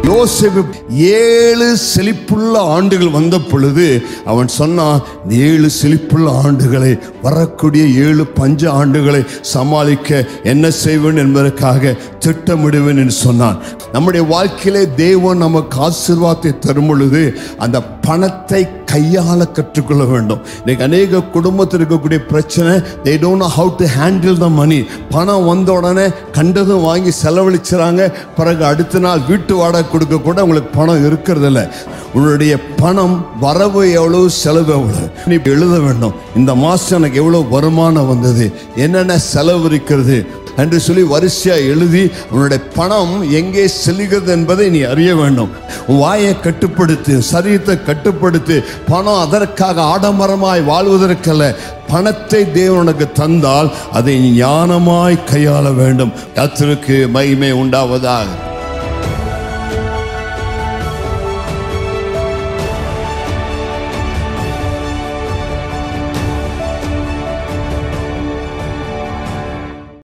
யோசேப்பு ஏழு செழிப்புள்ள ஆண்டுகள் வந்த பொழுது அவன் சொன்னான் "இந்த ஏழு செழிப்புள்ள ஆண்டுகளை வரக்கூடிய ஏழு பஞ்ச ஆண்டுகளை சமாளிக்க என்ன செய்வேன் என்பதற்காக திட்டமிடுவேன் என்று சொன்னான் நம்முடைய வாழ்க்கையிலே தேவன் நமக்கு ஆசீர்வாதத்தை தரும் பொழுது அந்த பணத்தை கையாள கற்றுக்கொள்ள வேண்டும் இன்னைக்கு அநேக குடும்பத்தில் இருக்கக்கூடிய பிரச்சனை they don't know how to handle the money பணம் வந்த உடனே கண்டதும் வாங்கி செலவழிச்சுறாங்க பிறகு அடுத்த நாள் வீட்டு வாடகை கொடுக்க கூட உங்களுக்கு பணம் இருக்கிறது இல்ல உன்னுடைய பணம் வரவு எவ்வளவு செலவு எவ்வளவு நீ எழுத வேண்டும் இந்த மாசம் எனக்கு எவ்வளவு வருமானம் வந்தது என்னென்ன செலவு இருக்கிறது என்று சொல்லி வரிசையா எழுதி உன்னுடைய பணம் எங்கே செல்கிறது என்பதை நீ அறிய வேண்டும் உன் வாயை கட்டுப்படுத்து சரீரத்தை கட்டுப்படுத்து பணம் அதற்காக ஆடம்பரமாய் வாழ்வதற்கல்ல பணத்தை தேவன் உனக்கு தந்தால் அதை ஞானமாய் கையாள வேண்டும் கர்த்தருக்கு மகிமை உண்டாவதாக